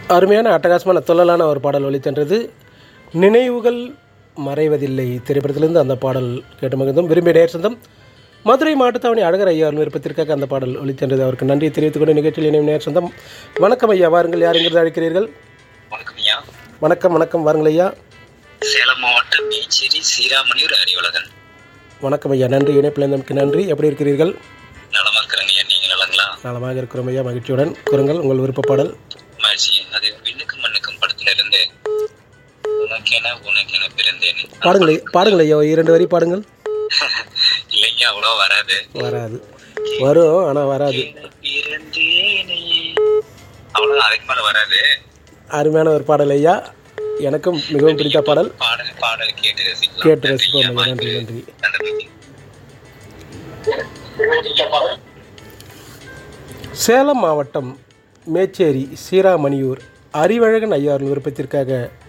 அருமையான அட்டகாசமான துள்ளலான ஒரு பாடல் ஒலித்தென்றது நினைவுகள் மறைவதில்லை திரைப்படத்திலிருந்து அந்த பாடல் கேட்டு மகிழ்ந்தோம் விரும்பிய நேர் சொந்தம் மதுரை மாட்டுத்தாவணி அழகர் ஐயா அவர்கள் விருப்பத்திற்காக அந்த பாடல் ஒலித்தென்றது அவருக்கு நன்றி தெரிவித்துக் கொண்டு நிகழ்ச்சியில் இணையும் நேர் சொந்தம் வணக்கம் ஐயா வாருங்கள் யாருங்கிறது அழைக்கிறீர்கள் வணக்கம் ஐயா வணக்கம் வணக்கம் வாருங்கள் ஐயா சேலம் மாவட்டம் மேச்சேரி சீராமணியூர் அறிவழகன் வணக்கம் ஐயா நன்றி இணைப்பில் நமக்கு நன்றி எப்படி இருக்கிறீர்கள் நலமா இருக்கிறேங்க ஐயா நீங்க நலங்களா நலமாக இருக்கிறோம் ஐயா மகிழ்ச்சியுடன் கூறுங்கள் உங்கள் விருப்ப பாடல் மகிழ்ச்சி அது விண்ணுக்கும் மண்ணுக்கும் படத்துல இருந்து உனக்கென உனக்கென பிறந்தேன் பாடுங்கள் ஐயா, பாடுங்கள் ஐயா இரண்டு வரி பாடுங்கள் இல்லைங்க அவ்வளோ வராது வராது வரும் ஆனால் வராது பிறந்தேனே அவ்வளோ அதுக்கு மேல வராது அருமையான ஒரு பாடல் ஐயா எனக்கும் மிகவும் பிடித்த பாடல் பாடல் பாடல் கேட்டு ரசிக்கலாம் கேட்டு நன்றி ரசிப்போம் ஐயா, ஐயா. நன்றி நன்றி நன்றி சேலம் மாவட்டம் மேச்சேரி சீராமணியூர் அறிவழகன் ஐயா அவர்கள் விருப்பத்திற்காக